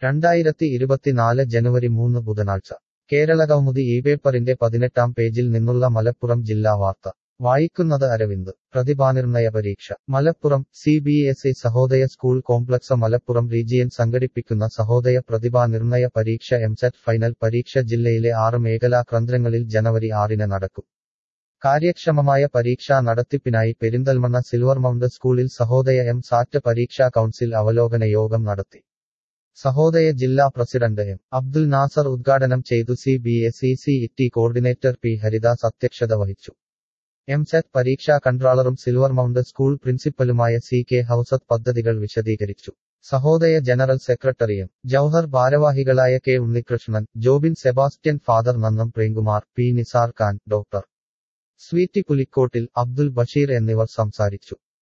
രണ്ടായിരത്തി ഇരുപത്തിനാല് ജനുവരി മൂന്ന് ബുധനാഴ്ച കേരളകൗമുദി ഈ പേപ്പറിന്റെ പതിനെട്ടാം പേജിൽ നിന്നുള്ള മലപ്പുറം ജില്ലാ വാർത്ത വായിക്കുന്നത് അരവിന്ദ് പ്രതിഭാനിർണയ പരീക്ഷ Malappuram C B S E Sahodaya school complex Malappuram region സംഘടിപ്പിക്കുന്ന സഹോദയ പ്രതിഭാനിർണയ പരീക്ഷ എംസെറ്റ് ഫൈനൽ പരീക്ഷ ജില്ലയിലെ ആറ് മേഖലാ കേന്ദ്രങ്ങളിൽ ജനുവരി ആറിന് നടക്കും കാര്യക്ഷമമായ പരീക്ഷാ നടത്തിപ്പിനായി പെരിന്തൽമണ്ണ സിൽവർ മൗണ്ട് സ്കൂളിൽ സഹോദയ എം സാറ്റ് പരീക്ഷാ കൗൺസിൽ അവലോകന യോഗം നടത്തി സഹോദയ ജില്ലാ പ്രസിഡന്റ് എം അബ്ദുൽ നാസർ ഉദ്ഘാടനം ചെയ്തു C B S E C ഇറ്റി കോർഡിനേറ്റർ പി ഹരിദാസ് അധ്യക്ഷത വഹിച്ചു എം സെറ്റ് പരീക്ഷാ കൺട്രോളറും സിൽവർ മൗണ്ട് സ്കൂൾ പ്രിൻസിപ്പലുമായ സി കെ ഹൌസത്ത് പദ്ധതികൾ വിശദീകരിച്ചു സഹോദയ ജനറൽ സെക്രട്ടറിയും ജൌഹർ ഭാരവാഹികളായ K Unnikrishnan Jobin Sebastian father Nannam Premkumar P Nisar Khan doctor Sweety Pulikkottil Abdul Basheer എന്നിവർ സംസാരിച്ചു